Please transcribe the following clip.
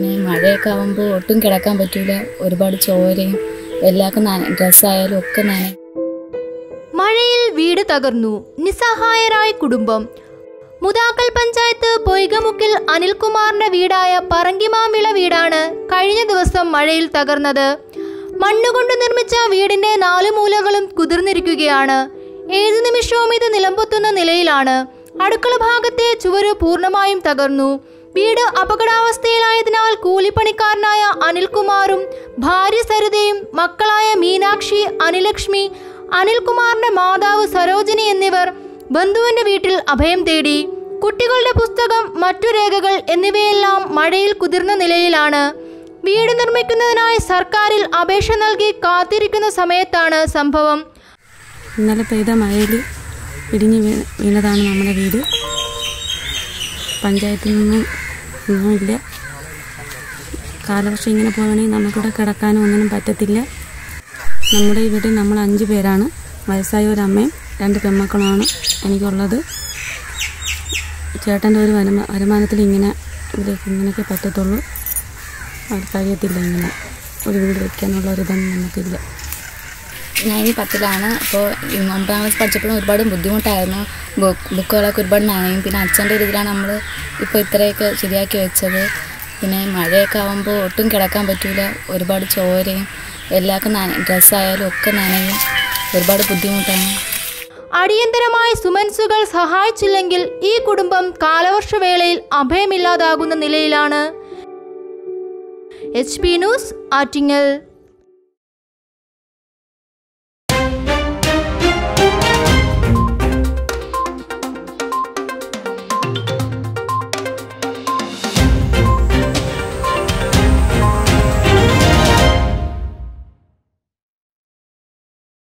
പിന്നെ മഴയൊക്കെ ആകുമ്പോൾ ഒട്ടും കിടക്കാൻ പറ്റൂല ഒരുപാട് ചോരയും എല്ലാവർക്കും നന ഡ്രസ്സായാലും ഒക്കെ നനയും മഴയിൽ വീട് തകർന്നു നിസ്സഹായരായ കുടുംബം മുതാക്കൽ പഞ്ചായത്ത് പൊയ്കമുക്കിൽ അനിൽകുമാറിന്റെ വീടായ പറങ്കിമാവിള വീടാണ് കഴിഞ്ഞ ദിവസം മഴയിൽ തകർന്നത് മണ്ണുകൊണ്ട് നിർമ്മിച്ച വീടിന്റെ നാലു മൂലകളും കുതിർന്നിരിക്കുകയാണ് ഏതു നിമിഷവും ഇത് നിലംപൊത്തുന്ന നിലയിലാണ് അടുക്കള ഭാഗത്തെ ചുവര് പൂർണ്ണമായും തകർന്നു വീട് അപകടാവസ്ഥയിലായതിനാൽ കൂലിപ്പണിക്കാരനായ അനിൽകുമാറും ഭാര്യ സരിതയും മക്കളായ മീനാക്ഷി അനിലക്ഷ്മി അനിൽകുമാറിന്റെ മാതാവ് സരോജിനി എന്നിവർ ബന്ധുവിന്റെ വീട്ടിൽ അഭയം തേടി കുട്ടികളുടെ പുസ്തകം മറ്റു രേഖകൾ എന്നിവയെല്ലാം മഴയിൽ കുതിർന്ന നിലയിലാണ് വീട് നിർമ്മിക്കുന്നതിനായി സർക്കാരിൽ അപേക്ഷ നൽകി കാത്തിരിക്കുന്ന സമയത്താണ് സംഭവം ഇന്നലെ പെയ്ത മഴയിൽ ഇടിഞ്ഞ് വീ- വീണതാണ് നമ്മുടെ വീട് പഞ്ചായത്തിൽ നിന്നും ഒന്നുമില്ല കാലവർഷം ഇങ്ങനെ പോവുകയാണെങ്കിൽ നമുക്കിവിടെ കിടക്കാനോ ഒന്നിനും പറ്റത്തില്ല നമ്മുടെ ഈ വീട്ടിൽ നമ്മൾ അഞ്ച് പേരാണ് വയസ്സായ ഒരു അമ്മയും രണ്ട് പെൺമക്കളുമാണ് എനിക്കുള്ളത് ചേട്ടൻ്റെ ഒരു വരുമാ വരുമാനത്തിൽ ഇങ്ങനെ ഇതിലേക്ക് ഇങ്ങനെയൊക്കെ പറ്റത്തുള്ളൂ അത് കഴിയത്തില്ല ഇങ്ങനെ ഒരു വീട് വയ്ക്കാനുള്ള ഒരു ഇതൊന്നും നമുക്കില്ല ഞാൻ ഈ പത്തിലാണ് അപ്പോൾ ഒമ്പതാം ക്ലാസ് പഠിച്ചപ്പോഴും ഒരുപാട് ബുദ്ധിമുട്ടായിരുന്നു ബുക്ക് ബുക്കുകളൊക്കെ ഒരുപാട് നനയും പിന്നെ അച്ഛൻ്റെ ഒരു ഇതിലാണ് നമ്മൾ ഇപ്പോൾ ഇത്രയൊക്കെ ശരിയാക്കി വെച്ചത് പിന്നെ മഴയൊക്കെ ആകുമ്പോൾ ഒട്ടും കിടക്കാൻ പറ്റൂല ഒരുപാട് ചോരയും എല്ലാവർക്കും നന ഡ്രസ്സായാലും ഒക്കെ നനയും ഒരുപാട് ബുദ്ധിമുട്ടാണ് അടിയന്തരമായി സുമൻസുകൾ സഹായിച്ചില്ലെങ്കിൽ ഈ കുടുംബം കാലവർഷവേളയിൽ അഭയമില്ലാതാകുന്ന നിലയിലാണ് എച്ച് പി ന്യൂസ് ആറ്റിങ്ങൽ